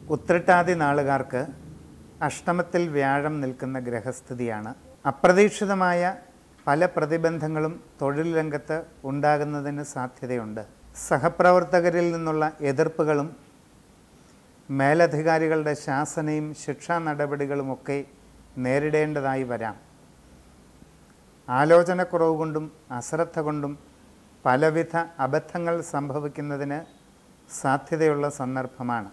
ഉത്രട്ടാതി നാളുകാർക്ക് അഷ്ടമത്തിൽ വ്യാഴം നിൽക്കുന്ന ഗ്രഹസ്ഥിതിയാണ് അപ്രതീക്ഷിതമായ പല പ്രതിബന്ധങ്ങളും തൊഴിൽ രംഗത്ത് ഉണ്ടാകുന്നതിന് സാധ്യതയുണ്ട് സഹപ്രവർത്തകരിൽ നിന്നുള്ള എതിർപ്പുകളും മേലധികാരികളുടെ ശാസനയും ശിക്ഷാ നടപടികളുമൊക്കെ നേരിടേണ്ടതായി വരാം ആലോചനക്കുറവ് കൊണ്ടും അശ്രദ്ധ കൊണ്ടും പലവിധ അബദ്ധങ്ങൾ സംഭവിക്കുന്നതിന് സാധ്യതയുള്ള സന്ദർഭമാണ്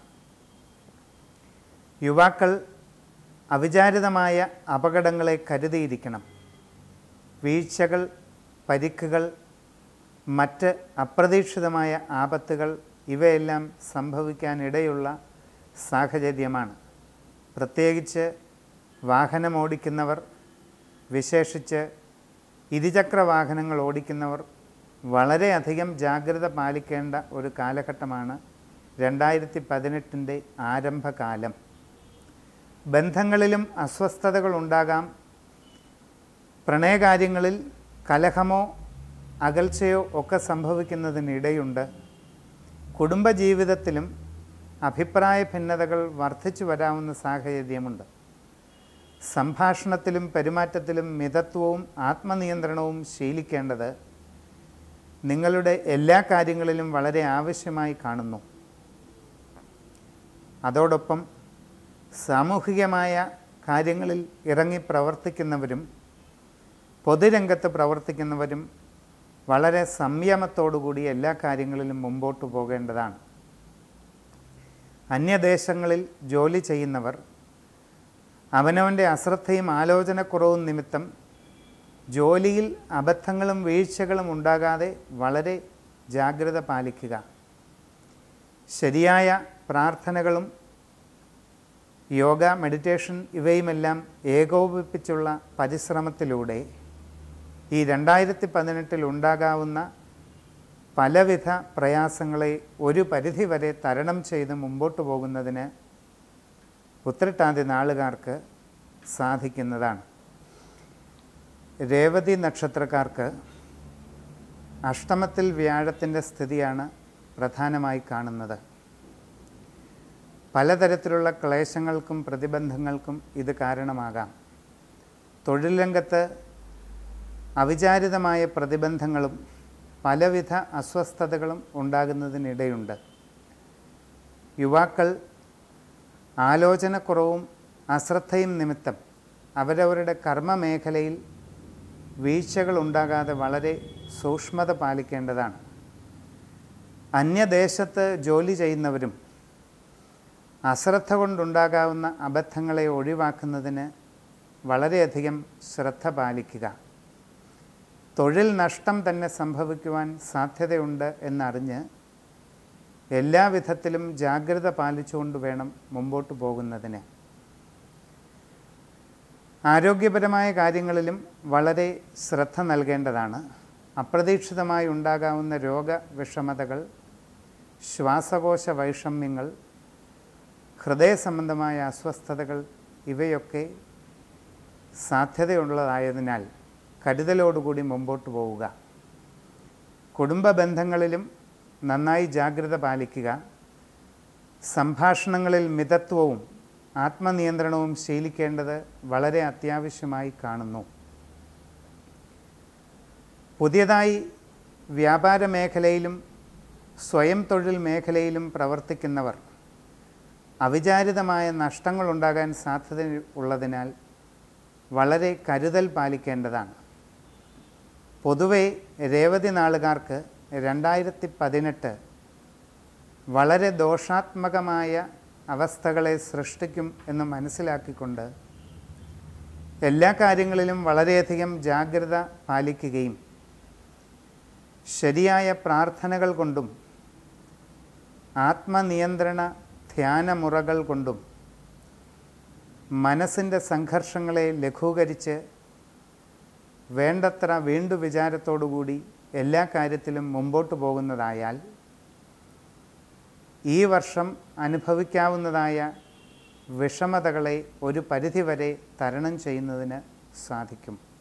യുവാക്കൾ അവിചാരിതമായ അപകടങ്ങളെ കരുതിയിരിക്കണം വീഴ്ചകൾ പരിക്കുകൾ മറ്റ് അപ്രതീക്ഷിതമായ ആപത്തുകൾ ഇവയെല്ലാം സംഭവിക്കാനിടയുള്ള സാഹചര്യമാണ് പ്രത്യേകിച്ച് വാഹനമോടിക്കുന്നവർ വിശേഷിച്ച് ഇരുചക്ര വാഹനങ്ങൾ ഓടിക്കുന്നവർ വളരെയധികം ജാഗ്രത പാലിക്കേണ്ട ഒരു കാലഘട്ടമാണ് രണ്ടായിരത്തി പതിനെട്ടിൻ്റെ ആരംഭകാലം ബന്ധങ്ങളിലും അസ്വസ്ഥതകൾ ഉണ്ടാകാം പ്രണയകാര്യങ്ങളിൽ കലഹമോ അകൽച്ചയോ ഒക്കെ സംഭവിക്കുന്നതിനിടയുണ്ട് കുടുംബജീവിതത്തിലും അഭിപ്രായ ഭിന്നതകൾ വർദ്ധിച്ചു വരാവുന്ന സാഹചര്യമുണ്ട് സംഭാഷണത്തിലും പെരുമാറ്റത്തിലും മിതത്വവും ആത്മനിയന്ത്രണവും ശീലിക്കേണ്ടത് നിങ്ങളുടെ എല്ലാ കാര്യങ്ങളിലും വളരെ ആവശ്യമായി കാണുന്നു അതോടൊപ്പം സാമൂഹികമായ കാര്യങ്ങളിൽ ഇറങ്ങി പ്രവർത്തിക്കുന്നവരും പൊതുരംഗത്ത് പ്രവർത്തിക്കുന്നവരും വളരെ സംയമത്തോടുകൂടി എല്ലാ കാര്യങ്ങളിലും മുമ്പോട്ട് പോകേണ്ടതാണ് അന്യദേശങ്ങളിൽ ജോലി ചെയ്യുന്നവർ അവനവൻ്റെ അശ്രദ്ധയും ആലോചനക്കുറവും നിമിത്തം ജോലിയിൽ അബദ്ധങ്ങളും വീഴ്ചകളും ഉണ്ടാകാതെ വളരെ ജാഗ്രത പാലിക്കുക ശരിയായ പ്രാർത്ഥനകളും യോഗ മെഡിറ്റേഷൻ ഇവയുമെല്ലാം ഏകോപിപ്പിച്ചുള്ള പരിശ്രമത്തിലൂടെ ഈ രണ്ടായിരത്തി പതിനെട്ടിൽ ഉണ്ടാകാവുന്ന പലവിധ പ്രയാസങ്ങളെ ഒരു പരിധിവരെ തരണം ചെയ്ത് മുമ്പോട്ട് പോകുന്നതിന് ഉത്രട്ടാതി നാളുകാർക്ക് സാധിക്കുന്നതാണ് രേവതി നക്ഷത്രക്കാർക്ക് അഷ്ടമത്തിൽ വ്യാഴത്തിൻ്റെ സ്ഥിതിയാണ് പ്രധാനമായി കാണുന്നത് പലതരത്തിലുള്ള ക്ലേശങ്ങൾക്കും പ്രതിബന്ധങ്ങൾക്കും ഇത് കാരണമാകാം തൊഴിൽ രംഗത്ത് അവിചാരിതമായ പ്രതിബന്ധങ്ങളും പലവിധ അസ്വസ്ഥതകളും ഉണ്ടാകുന്നതിനിടയുണ്ട് യുവാക്കൾ ആലോചനക്കുറവും അശ്രദ്ധയും നിമിത്തം അവരവരുടെ കർമ്മമേഖലയിൽ വീഴ്ചകൾ ഉണ്ടാകാതെ വളരെ സൂക്ഷ്മത പാലിക്കേണ്ടതാണ് അന്യദേശത്ത് ജോലി ചെയ്യുന്നവരും അശ്രദ്ധ കൊണ്ടുണ്ടാകാവുന്ന അബദ്ധങ്ങളെ ഒഴിവാക്കുന്നതിന് വളരെയധികം ശ്രദ്ധ പാലിക്കുക തൊഴിൽ നഷ്ടം തന്നെ സംഭവിക്കുവാൻ സാധ്യതയുണ്ട് എന്നറിഞ്ഞ് എല്ലാവിധത്തിലും ജാഗ്രത പാലിച്ചുകൊണ്ട് വേണം മുമ്പോട്ട് പോകുന്നതിന് ആരോഗ്യപരമായ കാര്യങ്ങളിലും വളരെ ശ്രദ്ധ നൽകേണ്ടതാണ് അപ്രതീക്ഷിതമായി ഉണ്ടാകാവുന്ന രോഗവിഷമതകൾ ശ്വാസകോശ വൈഷമ്യങ്ങൾ ഹൃദയ സംബന്ധമായ അസ്വസ്ഥതകൾ ഇവയൊക്കെ സാധ്യതയുള്ളതായതിനാൽ കരുതലോടുകൂടി മുമ്പോട്ട് പോവുക കുടുംബ ബന്ധങ്ങളിലും നന്നായി ജാഗ്രത പാലിക്കുക സംഭാഷണങ്ങളിൽ മിതത്വവും ആത്മനിയന്ത്രണവും ശീലിക്കേണ്ടത് വളരെ അത്യാവശ്യമായി കാണുന്നു പുതിയതായി വ്യാപാര മേഖലയിലും സ്വയം തൊഴിൽ മേഖലയിലും പ്രവർത്തിക്കുന്നവർ അവിചാരിതമായ നഷ്ടങ്ങൾ ഉണ്ടാകാൻ സാധ്യത ഉള്ളതിനാൽ വളരെ കരുതൽ പാലിക്കേണ്ടതാണ് പൊതുവെ രേവതി നാളുകാർക്ക് രണ്ടായിരത്തി പതിനെട്ട് വളരെ ദോഷാത്മകമായ അവസ്ഥകളെ സൃഷ്ടിക്കും എന്ന് മനസ്സിലാക്കിക്കൊണ്ട് എല്ലാ കാര്യങ്ങളിലും വളരെയധികം ജാഗ്രത പാലിക്കുകയും ശരിയായ പ്രാർത്ഥനകൾ കൊണ്ടും ആത്മനിയന്ത്രണ ധ്യാനമുറകൾ കൊണ്ടും മനസ്സിൻ്റെ സംഘർഷങ്ങളെ ലഘൂകരിച്ച് വേണ്ടത്ര വീണ്ടു വിചാരത്തോടുകൂടി എല്ലാ കാര്യത്തിലും മുമ്പോട്ട് പോകുന്നതായാൽ ഈ വർഷം അനുഭവിക്കാവുന്നതായ വിഷമതകളെ ഒരു പരിധിവരെ തരണം ചെയ്യുന്നതിന് സാധിക്കും